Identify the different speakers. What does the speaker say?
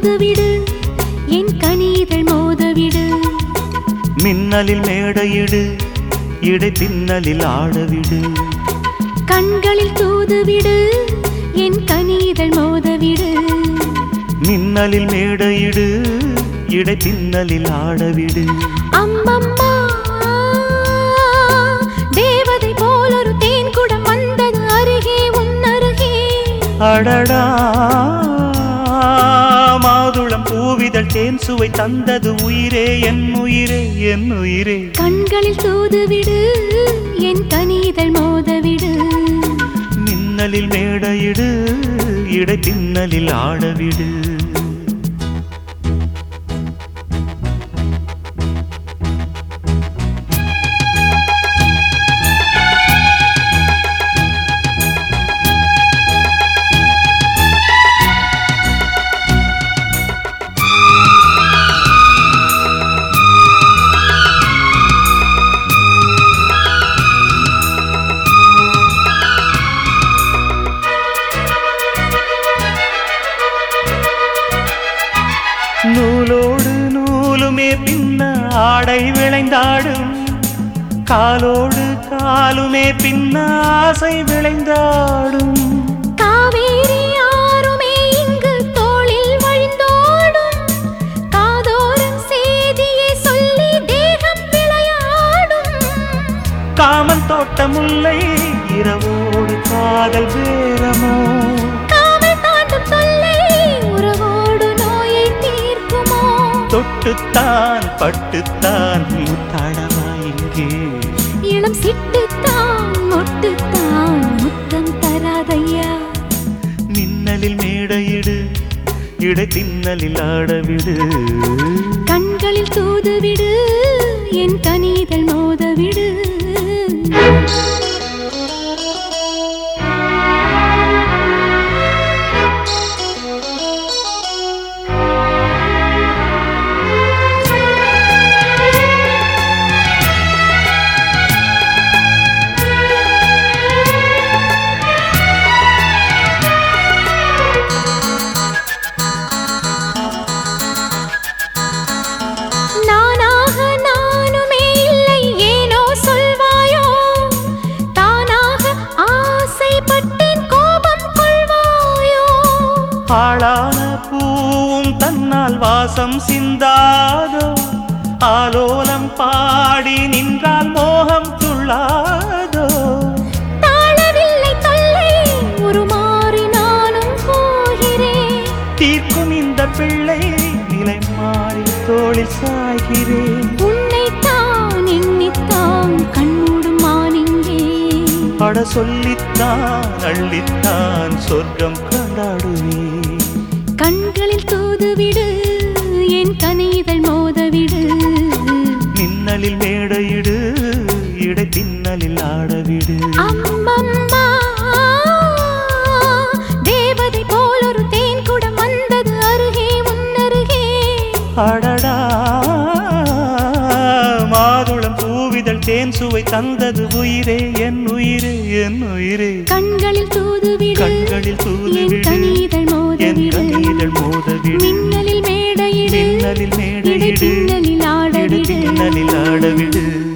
Speaker 1: தூதுவிடு என் கனிதழ் மோதவிடு
Speaker 2: மின்னலில் மேடையிடு இடை பின்னலில் ஆடவிடு
Speaker 1: கண்களில் தூதுவிடு என் கனிதழ் மோதவிடு
Speaker 2: மின்னலில் மேடையிடு இடை பின்னலில் ஆடவிடு
Speaker 1: அம்மம்மா தேவதை போலொரு தேன் குடம் வந்தது அருகே உன் அருகே
Speaker 2: அடடா மாதுளம் பூவிதழ் தேன் சுவை தந்தது உயிரே என் உயிரே என் உயிரே
Speaker 1: கண்களில் தூதுவிடு என் கனிதழ் மோதவிடு
Speaker 2: மின்னலில் மேடையிடு இடை பின்னலில் ஆடவிடு நூலோடு நூலுமே பின்ன ஆடை விளைந்தாடும் காலோடு காலுமே பின்ன ஆசை விளைந்தாடும்
Speaker 1: காவேரி ஆறுமே இங்கு தோளில் வழிந்தோடும் காதோரம் செய்தியை சொல்லி தேகம் விளையாடும்
Speaker 2: காமன் தோட்ட முல்லை இரவோடு காதல் வேரமோ
Speaker 1: காவல் தாண்டும் தொல்லை உறவோடு நோயை தீர்க்குமோ
Speaker 2: தொட்டுத்தான் பட்டுத்தான் முத்தாடவா இங்கே
Speaker 1: இளம் சிட்டுத்தான் மொட்டுத்தான் முத்தம் தராதையா
Speaker 2: மின்னலில் மேடையிடு இடை பின்னலில் ஆடவிடு
Speaker 1: கண்களில் தூதுவிடு என் கனிதழ் மோதவிடு நானாக நானுமே இல்லை ஏனோ சொல்வாயோ தானாக ஆசைப்பட்டேன் கோபம் கொள்வாயோ
Speaker 2: ஆளான பூவும் தன்னால் வாசம் சிந்தாதோ ஆலோலம் பாடி நின்றால் மோகம் துள்ளாதோ
Speaker 1: தாழவில்லை தொல்லை உருமாறி நானும் போகிறேன்
Speaker 2: தீர்க்கும் இந்த பிள்ளை நிலை மாறி தோளில் சாய்கிறேன்
Speaker 1: உன்னைத்தான் எண்ணித்தான் கண்மூடும் மானிங்கே
Speaker 2: பட சொல்லித்தான் அள்ளித்தான் சொர்க்கம் கொண்டாடுவேன்
Speaker 1: கண்களில் தூதுவிடு என் கனிதழ் மோதவிடு
Speaker 2: மின்னலில் மேடையிடு இடை பின்னலில் ஆடவிடு
Speaker 1: அம்மம்மா தேவதை போலொரு தேன் குடம் வந்தது அருகே உன்னருகே
Speaker 2: அடடா மாதுளம் பூவிதழ் தேன் சுவை தந்தது உயிரே என் உயிரே என் உயிரே
Speaker 1: கண்களில் தூதுவிடு
Speaker 2: கண்களில்
Speaker 1: என்
Speaker 2: தூதுவிடு
Speaker 1: கனிதழ்
Speaker 2: என்
Speaker 1: மோதவிடு
Speaker 2: கண்ணீதழ் மோதவிடு
Speaker 1: மின்னலில் மேடையிடு
Speaker 2: மின்னலில்
Speaker 1: இடை
Speaker 2: மேடையிடு
Speaker 1: பின்னலில்
Speaker 2: இடை
Speaker 1: ஆடவிடு
Speaker 2: பின்னலில் ஆடவிடு